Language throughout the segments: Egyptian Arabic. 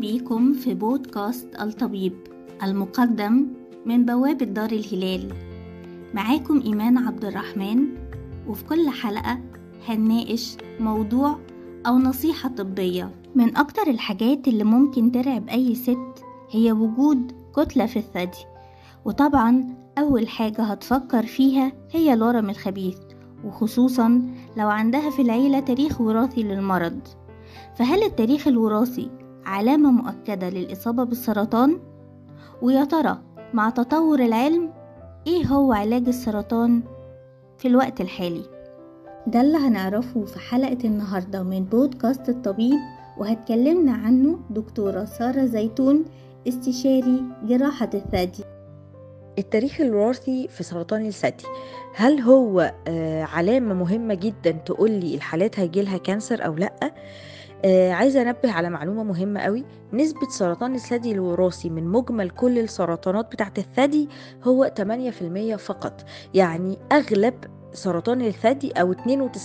بيكم في بودكاست الطبيب المقدم من بوابة دار الهلال معاكم إيمان عبد الرحمن وفي كل حلقة هنناقش موضوع أو نصيحة طبية من أكتر الحاجات اللي ممكن ترعب أي ست هي وجود كتلة في الثدي وطبعا أول حاجة هتفكر فيها هي الورم الخبيث وخصوصا لو عندها في العيلة تاريخ وراثي للمرض فهل التاريخ الوراثي علامة مؤكدة للإصابة بالسرطان؟ ويا ترى مع تطور العلم إيه هو علاج السرطان في الوقت الحالي؟ ده اللي هنعرفه في حلقة النهاردة من بودكاست الطبيب وهتكلمنا عنه دكتورة سارة زيتون استشاري جراحة الثدي التاريخ الوراثي في سرطان الثدي هل هو آه، علامة مهمة جدا تقولي الحالات هيجيلها كانسر أو لأ؟ آه عايزة أنبه على معلومة مهمة قوي نسبة سرطان الثدي الوراثي من مجمل كل السرطانات بتاعت الثدي هو 8% فقط يعني أغلب سرطان الثدي او 92%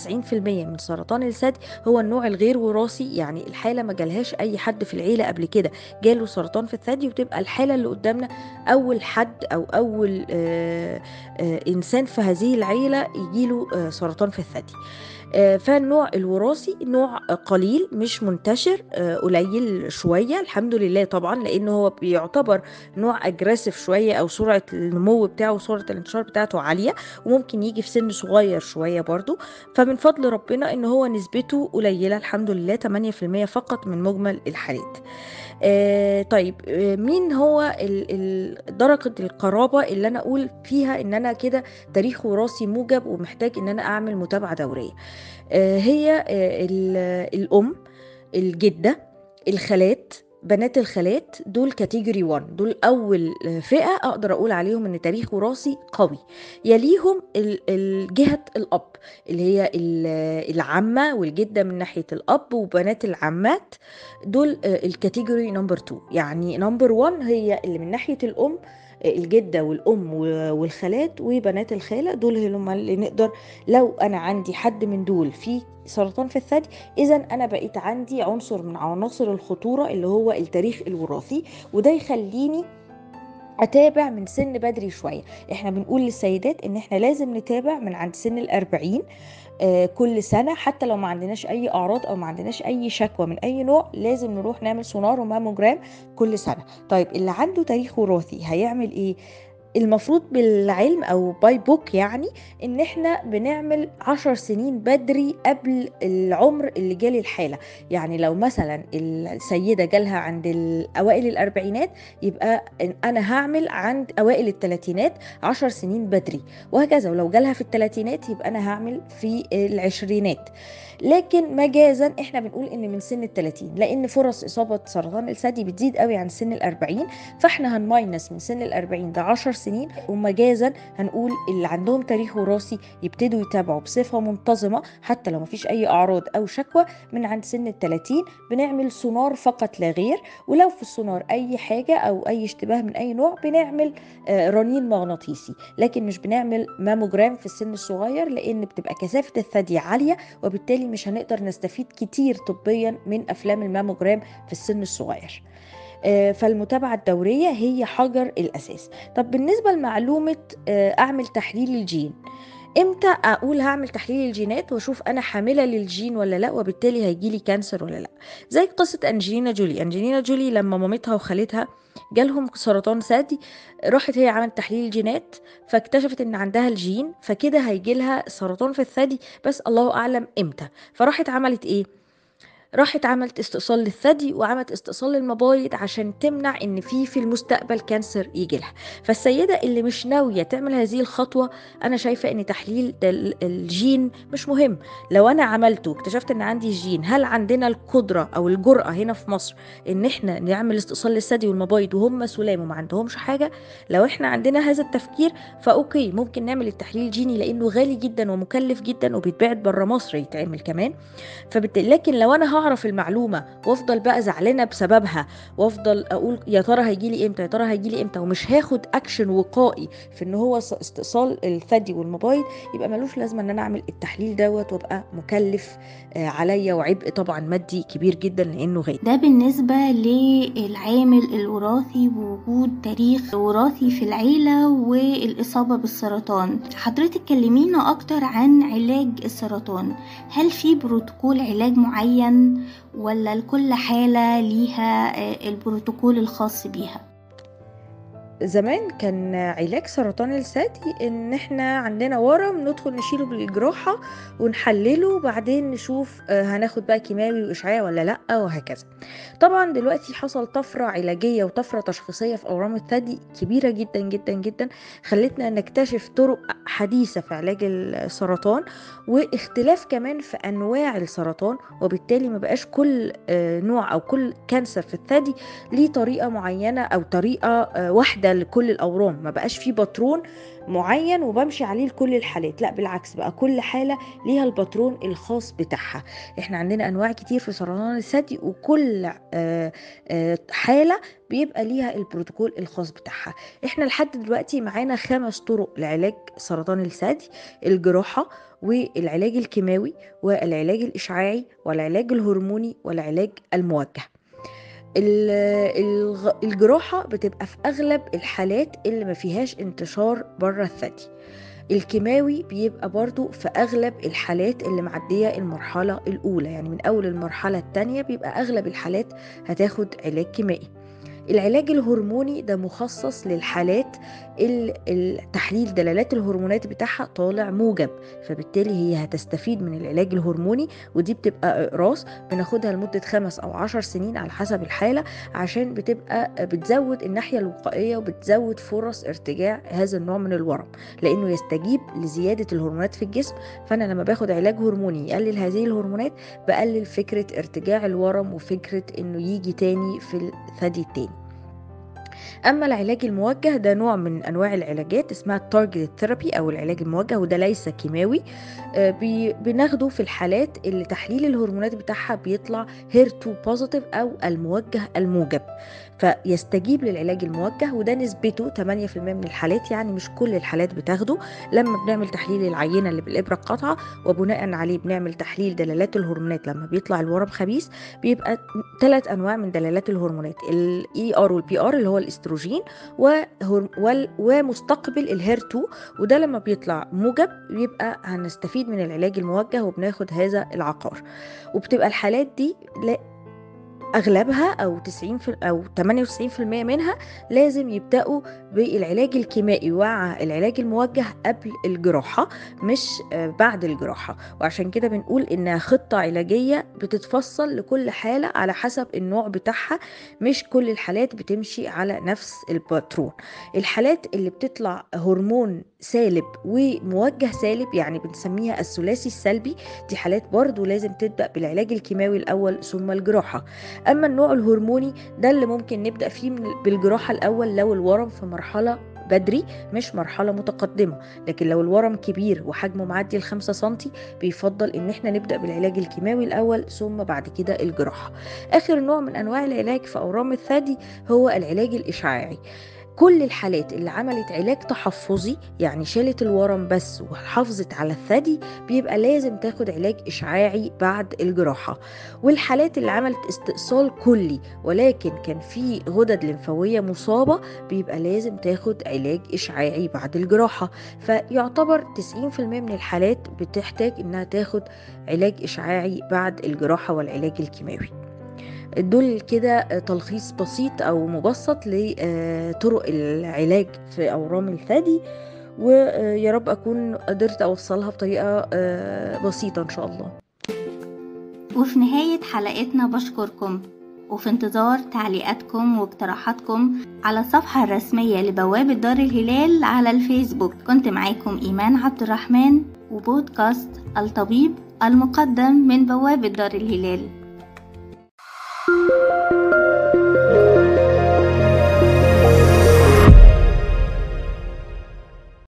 من سرطان الثدي هو النوع الغير وراثي يعني الحاله ما جالهاش اي حد في العيله قبل كده جاله سرطان في الثدي وتبقى الحاله اللي قدامنا اول حد او اول آه آه انسان في هذه العيله يجيله آه سرطان في الثدي آه، فالنوع الوراثي نوع قليل مش منتشر آه، قليل شويه الحمد لله طبعا لانه هو بيعتبر نوع اجريسيف شويه او سرعه النمو بتاعه وسرعه الانتشار بتاعته عاليه وممكن يجي في سن صغير شويه برضو فمن فضل ربنا ان هو نسبته قليله الحمد لله 8% فقط من مجمل الحالات آه طيب آه مين هو ال- ال- درجة القرابة اللي أنا أقول فيها إن أنا كده تاريخ وراثي موجب ومحتاج إن أنا أعمل متابعة دورية آه هي آه ال- الأم الجدة الخالات بنات الخالات دول كاتيجوري 1 دول اول فئه اقدر اقول عليهم ان تاريخ وراثي قوي يليهم ال- ال- جهه الاب اللي هي ال- العمه والجده من ناحيه الاب وبنات العمات دول آه، الكاتيجوري نمبر 2 يعني نمبر 1 هي اللي من ناحيه الام آه، الجده والام و- والخالات وبنات الخاله دول هم اللي نقدر لو انا عندي حد من دول في سرطان في الثدي اذا انا بقيت عندي عنصر من عناصر الخطوره اللي هو التاريخ الوراثي وده يخليني اتابع من سن بدري شويه احنا بنقول للسيدات ان احنا لازم نتابع من عند سن الأربعين آه، كل سنة حتى لو ما عندناش أي أعراض أو ما عندناش أي شكوى من أي نوع لازم نروح نعمل سونار وماموجرام كل سنة طيب اللي عنده تاريخ وراثي هيعمل إيه؟ المفروض بالعلم او باي بوك يعني ان احنا بنعمل عشر سنين بدري قبل العمر اللي جالي الحالة يعني لو مثلا السيدة جالها عند ال- اوائل الاربعينات يبقى انا هعمل عند اوائل الثلاثينات عشر سنين بدري وهكذا ولو جالها في الثلاثينات يبقى انا هعمل في العشرينات لكن مجازا احنا بنقول ان من سن الثلاثين لان فرص اصابة سرطان الثدي بتزيد قوي عن سن الاربعين فاحنا هنماينس من سن الاربعين ده عشر سنين ومجازا هنقول اللي عندهم تاريخ وراثي يبتدوا يتابعوا بصفة منتظمة حتى لو مفيش اي اعراض او شكوى من عند سن الثلاثين بنعمل سونار فقط لا غير ولو في السونار اي حاجة او اي اشتباه من اي نوع بنعمل آه، رنين مغناطيسي لكن مش بنعمل ماموجرام في السن الصغير لان بتبقى كثافة الثدي عالية وبالتالي مش هنقدر نستفيد كتير طبيا من افلام الماموجرام في السن الصغير آه، فالمتابعة الدورية هي حجر الأساس طب بالنسبة لمعلومة آه، أعمل تحليل الجين امتى اقول هعمل تحليل الجينات واشوف انا حامله للجين ولا لا وبالتالي هيجيلي كانسر ولا لا زي قصه انجلينا جولي انجلينا جولي لما مامتها وخالتها جالهم سرطان ثدي راحت هي عملت تحليل الجينات فاكتشفت ان عندها الجين فكده هيجيلها سرطان في الثدي بس الله اعلم امتى فراحت عملت ايه راحت عملت استئصال للثدي وعملت استئصال للمبايض عشان تمنع ان في في المستقبل كانسر يجي لها فالسيده اللي مش ناويه تعمل هذه الخطوه انا شايفه ان تحليل ال- الجين مش مهم لو انا عملته واكتشفت ان عندي الجين هل عندنا القدره او الجرأه هنا في مصر ان احنا نعمل استئصال للثدي والمبايض وهم سلام وما عندهمش حاجه لو احنا عندنا هذا التفكير فاوكي ممكن نعمل التحليل الجيني لانه غالي جدا ومكلف جدا وبيتباع بره مصر يتعمل كمان فبالتالي لكن لو انا هعرف المعلومه وافضل بقى زعلانه بسببها وافضل اقول يا ترى هيجي لي امتى يا ترى هيجي لي امتى ومش هاخد اكشن وقائي في ان هو استئصال الثدي والموبايل يبقى ملوش لازمه ان انا اعمل التحليل دوت وابقى مكلف عليا وعبء طبعا مادي كبير جدا لانه غالي ده بالنسبه للعامل الوراثي ووجود تاريخ وراثي في العيله والاصابه بالسرطان حضرتك كلمينا اكتر عن علاج السرطان هل في بروتوكول علاج معين ولا لكل حالة ليها البروتوكول الخاص بيها زمان كان علاج سرطان الثدي ان احنا عندنا ورم ندخل نشيله بالجراحة ونحلله وبعدين نشوف هناخد بقى كيماوي واشعاعي ولا لا وهكذا طبعا دلوقتي حصل طفرة علاجية وطفرة تشخيصية في اورام الثدي كبيرة جدا جدا جدا خلتنا نكتشف طرق حديثة في علاج السرطان واختلاف كمان في انواع السرطان وبالتالي ما بقاش كل نوع او كل كانسر في الثدي ليه طريقة معينة او طريقة واحدة لكل الاورام ما بقاش في باترون معين وبمشي عليه لكل الحالات لا بالعكس بقى كل حاله ليها الباترون الخاص بتاعها احنا عندنا انواع كتير في سرطان الثدي وكل آآ آآ حاله بيبقى ليها البروتوكول الخاص بتاعها احنا لحد دلوقتي معانا خمس طرق لعلاج سرطان الثدي الجراحه والعلاج الكيماوي والعلاج الاشعاعي والعلاج الهرموني والعلاج الموجه الجراحة بتبقى في أغلب الحالات اللي ما فيهاش انتشار بره الثدي الكيماوي بيبقى برضو في أغلب الحالات اللي معدية المرحلة الأولى يعني من أول المرحلة التانية بيبقى أغلب الحالات هتاخد علاج كيمائي العلاج الهرموني ده مخصص للحالات التحليل دلالات الهرمونات بتاعها طالع موجب فبالتالي هي هتستفيد من العلاج الهرموني ودي بتبقى اقراص بناخدها لمدة خمس او عشر سنين على حسب الحالة عشان بتبقى بتزود الناحية الوقائية وبتزود فرص ارتجاع هذا النوع من الورم لانه يستجيب لزيادة الهرمونات في الجسم فانا لما باخد علاج هرموني يقلل هذه الهرمونات بقلل فكرة ارتجاع الورم وفكرة انه يجي تاني في الثدي التاني اما العلاج الموجه ده نوع من انواع العلاجات اسمها التارجت ثيرابي او العلاج الموجه وده ليس كيماوي بناخده في الحالات اللي تحليل الهرمونات بتاعها بيطلع هير 2 بوزيتيف او الموجه الموجب فيستجيب للعلاج الموجه وده نسبته 8% من الحالات يعني مش كل الحالات بتاخده لما بنعمل تحليل العينه اللي بالابره القاطعه وبناء عليه بنعمل تحليل دلالات الهرمونات لما بيطلع الورم خبيث بيبقى ثلاث انواع من دلالات الهرمونات الاي ار والبي ار اللي هو الاستروجين ومستقبل الهير 2 وده لما بيطلع موجب بيبقى هنستفيد من العلاج الموجه وبناخد هذا العقار وبتبقى الحالات دي اغلبها او 90 في او 98% منها لازم يبداوا بالعلاج الكيمائي مع العلاج الموجه قبل الجراحه مش بعد الجراحه وعشان كده بنقول انها خطه علاجيه بتتفصل لكل حاله على حسب النوع بتاعها مش كل الحالات بتمشي على نفس الباترون الحالات اللي بتطلع هرمون سالب وموجه سالب يعني بنسميها الثلاثي السلبي دي حالات برضو لازم تبدا بالعلاج الكيماوي الاول ثم الجراحه اما النوع الهرموني ده اللي ممكن نبدا فيه بالجراحه الاول لو الورم في مرحله بدري مش مرحلة متقدمة لكن لو الورم كبير وحجمه معدي الخمسة سنتي بيفضل ان احنا نبدأ بالعلاج الكيماوي الاول ثم بعد كده الجراحة اخر نوع من انواع العلاج في اورام الثدي هو العلاج الاشعاعي كل الحالات اللي عملت علاج تحفظي يعني شالت الورم بس وحافظت على الثدي بيبقى لازم تاخد علاج إشعاعي بعد الجراحة والحالات اللي عملت استئصال كلي ولكن كان في غدد لمفاوية مصابة بيبقى لازم تاخد علاج إشعاعي بعد الجراحة فيعتبر 90% من الحالات بتحتاج إنها تاخد علاج إشعاعي بعد الجراحة والعلاج الكيماوي دول كده تلخيص بسيط او مبسط لطرق العلاج في اورام الثدي ويا رب اكون قدرت اوصلها بطريقه بسيطه ان شاء الله وفي نهايه حلقتنا بشكركم وفي انتظار تعليقاتكم واقتراحاتكم على الصفحة الرسمية لبوابة دار الهلال على الفيسبوك كنت معاكم إيمان عبد الرحمن وبودكاست الطبيب المقدم من بوابة دار الهلال thank you